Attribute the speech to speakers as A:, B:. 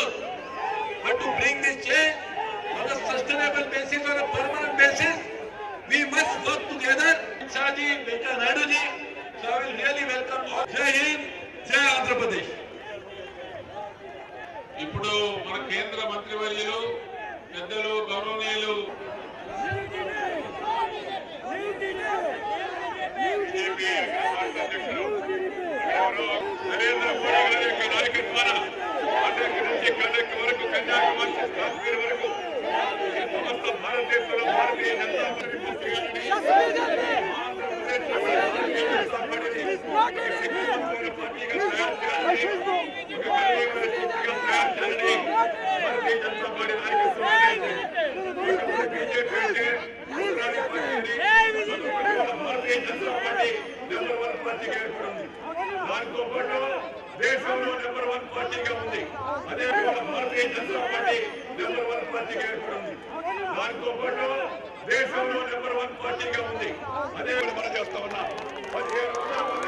A: more. But to bring this change on a sustainable basis, on a permanent basis, we must work together. Shahji, Venkaya Naidu ji, so I will really welcome all. Jai Hind, Jai Andhra Pradesh.
B: ఇప్పుడు మన కేంద్ర మంత్రివర్యులు పెద్దలు గౌరవనీయులు
A: BJP రాష్ట్ర అధ్యక్షులు ఎవరు నరేంద్ర మోడీ గారి యొక్క నాయకత్వాన అటక్ నుంచి కటక్ వరకు కన్యాకుమారి నుంచి కాశ్మీర్ వరకు ఈ సమస్త భారతదేశంలో భారతీయ జనతా పార్టీ పూర్తిగానే ఆంధ్రప్రదేశ్లో కూడా భారతీయ జనతా పార్టీని ఒక శక్తివంతమైన పార్టీగా తయారు చేయాలని, ఒక బలమైన శక్తిగా తయారు చేయాలని భారతీయ జనతా పార్టీ నాయకత్వం నిర్ణయించింది. బీజేపీ అంటే ఉగ్రవాది పార్టీని భారతీయ జనతా పార్టీ నెంబర్ వన్ పార్టీగా ఏర్పడింది దాంతో పాటు దేశంలో నెంబర్ వన్ పార్టీగా ఉంది అదే విధంగా భారతీయ జనతా పార్టీ నెంబర్ వన్ పార్టీగా ఏర్పడింది దాంతో పాటు దేశంలో నెంబర్ వన్ పార్టీగా ఉంది అదే విధంగా మనం చేస్తా ఉన్నాం పదిహేను